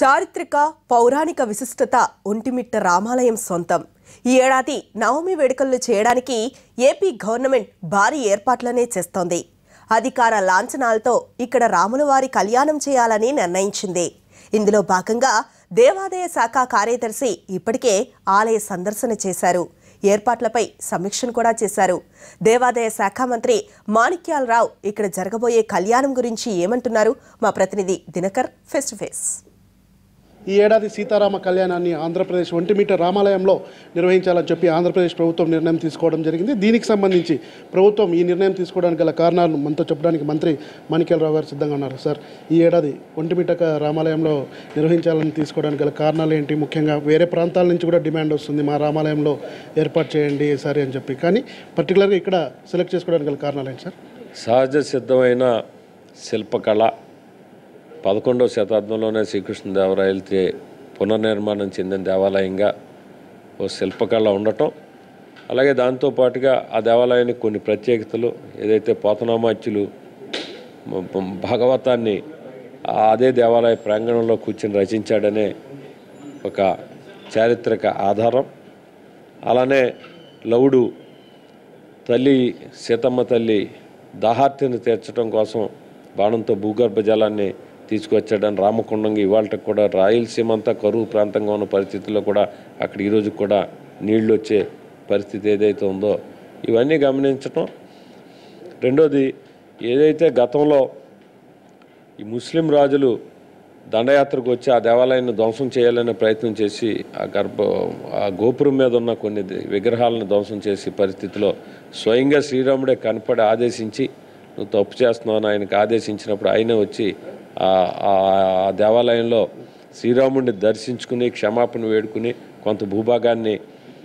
చారిత్రక పౌరాణిక విశిష్టత ఒంటిమిట్ట రామాలయం సొంతం ఈ ఏడాది నవమి వేడుకలు చేయడానికి ఏపీ గవర్నమెంట్ భారీ ఏర్పాట్లనే చేస్తోంది అధికార లాంఛనాలతో ఇక్కడ రాములవారి కళ్యాణం చేయాలని నిర్ణయించింది ఇందులో భాగంగా దేవాదాయ శాఖ కార్యదర్శి ఇప్పటికే ఆలయ సందర్శన చేశారు ఏర్పాట్లపై సమీక్షను కూడా చేశారు దేవాదాయ శాఖ మంత్రి మాణిక్యాలరావు ఇక్కడ జరగబోయే కళ్యాణం గురించి ఏమంటున్నారు మా ప్రతినిధి దినకర్ ఫేస్ టు ఫేస్ ఈ ఏడాది సీతారామ కళ్యాణాన్ని ఆంధ్రప్రదేశ్ ఒంటిమీట రామాలయంలో నిర్వహించాలని చెప్పి ఆంధ్రప్రదేశ్ ప్రభుత్వం నిర్ణయం తీసుకోవడం జరిగింది దీనికి సంబంధించి ప్రభుత్వం ఈ నిర్ణయం తీసుకోవడానికి గల కారణాలను మనతో చెప్పడానికి మంత్రి మాణిక్యాలరావు గారు సిద్ధంగా ఉన్నారు సార్ ఈ ఏడాది ఒంటిమిట క- రామాలయంలో నిర్వహించాలని తీసుకోవడానికి గల కారణాలు ఏంటి ముఖ్యంగా వేరే ప్రాంతాల నుంచి కూడా డిమాండ్ వస్తుంది మా రామాలయంలో ఏర్పాటు చేయండి ఈసారి అని చెప్పి కానీ పర్టికులర్గా ఇక్కడ సెలెక్ట్ చేసుకోవడానికి గల కారణాలు ఏంటి సార్ సహజ సిద్ధమైన శిల్పకళ పదకొండవ శతాబ్దంలోనే శ్రీకృష్ణదేవరాయలచే పునర్నిర్మాణం చెందిన దేవాలయంగా ఓ శిల్పకళ ఉండటం అలాగే దాంతోపాటుగా ఆ దేవాలయానికి కొన్ని ప్రత్యేకతలు ఏదైతే పోతనామాచ్యులు మ- మ- భాగవతాన్ని ఆ అదే దేవాలయ ప్రాంగణంలో కూర్చొని రచించాడనే ఒక చారిత్రక ఆధారం అలానే లవుడు తల్లి సీతమ్మ తల్లి దాహార్తిని తీర్చడం కోసం బాణంతో భూగర్భ జలాన్ని తీసుకొచ్చాడని రామకుండంగా ఇవాళ కూడా రాయలసీమ అంతా కరువు ప్రాంతంగా ఉన్న పరిస్థితుల్లో కూడా అక్కడ ఈరోజు కూడా నీళ్లు వచ్చే పరిస్థితి ఏదైతే ఉందో ఇవన్నీ గమనించటం రెండోది ఏదైతే గతంలో ఈ ముస్లిం రాజులు దండయాత్రకు వచ్చి ఆ దేవాలయాన్ని ధ్వంసం చేయాలనే ప్రయత్నం చేసి ఆ గర్భ ఆ గోపురం మీద ఉన్న కొన్ని ది- విగ్రహాలను ధ్వంసం చేసే పరిస్థితిలో స్వయంగా శ్రీరాముడే కనపడి ఆదేశించి నువ్వు తప్పు చేస్తున్నావు అని ఆయనకు ఆదేశించినప్పుడు ఆయనే వచ్చి ఆ- ఆ ఆ దేవాలయంలో శ్రీరాముడిని దర్శించుకుని క్షమాపణ వేడుకుని కొంత భూభాగాన్ని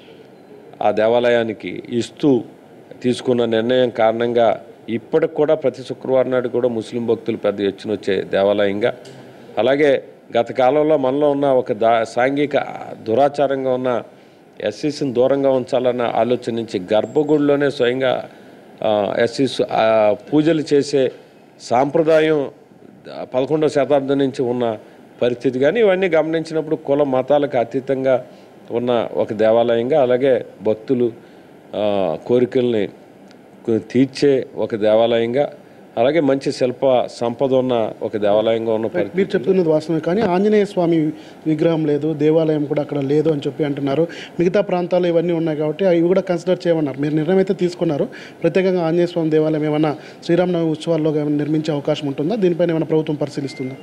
ఆ దేవాలయానికి ఇస్తూ తీసుకున్న నిర్ణయం కారణంగా ఇప్పటికి కూడా ప్రతి శుక్రవారం నాడు కూడా ముస్లిం భక్తులు పెద్ద ఎత్తున వచ్చే దేవాలయంగా అలాగే గత కాలంలో మనలో ఉన్న ఒక దా సాంఘిక దురాచారంగా ఉన్న ఎస్సీస్ని దూరంగా ఉంచాలన్న ఆలోచన నుంచి గర్భగుడిలోనే స్వయంగా ఎస్సీస్ పూజలు చేసే సాంప్రదాయం పదకొండవ శతాబ్దం నుంచి ఉన్న పరిస్థితి కానీ ఇవన్నీ గమనించినప్పుడు కుల మతాలకు అతీతంగా ఉన్న ఒక దేవాలయంగా అలాగే భక్తులు ఆ, కోరికల్ని కు- తీర్చే ఒక దేవాలయంగా అలాగే మంచి శిల్ప సంపద ఉన్న ఒక దేవాలయంగా ఉన్న పరిస్థితి మీరు చెప్తున్నది వాస్తవమే కానీ ఆంజనేయ స్వామి విగ్రహం లేదు దేవాలయం కూడా అక్కడ లేదు అని చెప్పి అంటున్నారు మిగతా ప్రాంతాలు ఇవన్నీ ఉన్నాయి కాబట్టి అవి కూడా కన్సిడర్ చేయమన్నారు మీరు నిర్ణయం అయితే తీసుకున్నారు ప్రత్యేకంగా ఆంజనేయ స్వామి దేవాలయం ఏమన్నా శ్రీరామనవమి ఉత్సవాల్లో ఏమైనా నిర్మించే అవకాశం ఉంటుందా దీనిపైన ఏమైనా ప్రభుత్వం పరిశీలిస్తుందా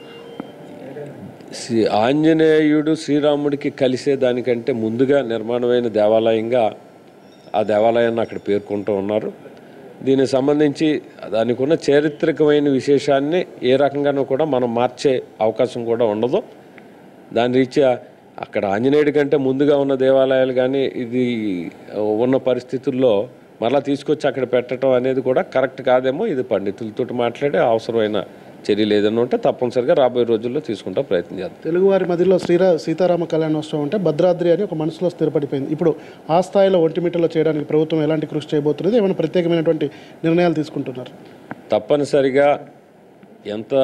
శ్రీ ఆంజనేయుడు శ్రీరాముడికి కలిసే దానికంటే ముందుగా నిర్మాణమైన దేవాలయంగా ఆ దేవాలయాన్ని అక్కడ పేర్కొంటూ ఉన్నారు దీనికి సంబంధించి దానికి ఉన్న చారిత్రకమైన విశేషాన్ని ఏ రకంగానూ కూడా మనం మార్చే అవకాశం కూడా ఉండదు దాని రీత్యా అక్కడ ఆంజనేయుడి కంటే ముందుగా ఉన్న దేవాలయాలు కానీ ఇది ఉన్న పరిస్థితుల్లో మరలా తీసుకొచ్చి అక్కడ పెట్టడం అనేది కూడా కరెక్ట్ కాదేమో ఇది పండితులతో మాట్లాడే అవసరమైన చర్యలు ఏదైనా ఉంటే తప్పనిసరిగా రాబోయే రోజుల్లో తీసుకుంటా ప్రయత్నం చేద్దాం తెలుగువారి మధ్యలో శ్రీరా సీతారామ కళ్యాణోత్సవం అంటే భద్రాద్రి అని ఒక మనసులో స్థిరపడిపోయింది ఇప్పుడు ఆ స్థాయిలో ఒంటిమిట్టలో చేయడానికి ప్రభుత్వం ఎలాంటి కృషి చేయబోతున్నది ఏమైనా ప్రత్యేకమైనటువంటి నిర్ణయాలు తీసుకుంటున్నారు తప్పనిసరిగా ఎంత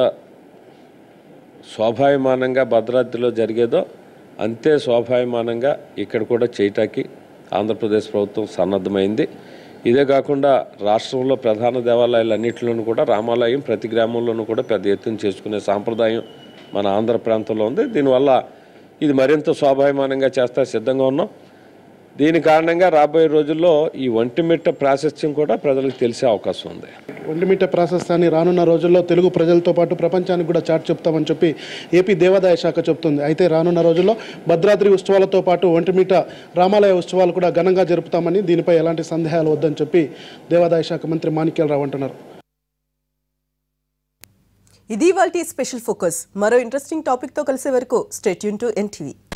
స్వాభావిమానంగా భద్రాద్రిలో జరిగేదో అంతే స్వాభావిమానంగా ఇక్కడ కూడా చేయటానికి ఆంధ్రప్రదేశ్ ప్రభుత్వం సన్నద్ధమైంది ఇదే కాకుండా రాష్ట్రంలో ప్రధాన దేవాలయాలు అన్నింటిలోనూ కూడా రామాలయం ప్రతి గ్రామంలోనూ కూడా పెద్ద ఎత్తున చేసుకునే సాంప్రదాయం మన ఆంధ్ర ప్రాంతంలో ఉంది దీనివల్ల ఇది మరింత స్వాభావిమానంగా చేస్తా సిద్ధంగా ఉన్నాం దీని కారణంగా రాబోయే రోజుల్లో ఈ ఒంటిమిట్ట ప్రాశస్త్యం కూడా ప్రజలకు తెలిసే అవకాశం ఉంది ఒంటిమిట్ట ప్రాశస్త్యాన్ని రానున్న రోజుల్లో తెలుగు ప్రజలతో పాటు ప్రపంచానికి కూడా చాటి చెప్తామని చెప్పి ఏపీ దేవాదాయ శాఖ చెప్తుంది అయితే రానున్న రోజుల్లో భద్రాద్రి ఉత్సవాలతో పాటు ఒంటిమిట్ట రామాలయ ఉత్సవాలు కూడా ఘనంగా జరుపుతామని దీనిపై ఎలాంటి సందేహాలు వద్దని చెప్పి దేవాదాయ శాఖ మంత్రి మాణిక్యాలరావు అంటున్నారు ఇది వాళ్ళ స్పెషల్ ఫోకస్ మరో ఇంట్రెస్టింగ్ టాపిక్తో కలిసే వరకు స్టేట్యూన్ టు ఎన్టీవీ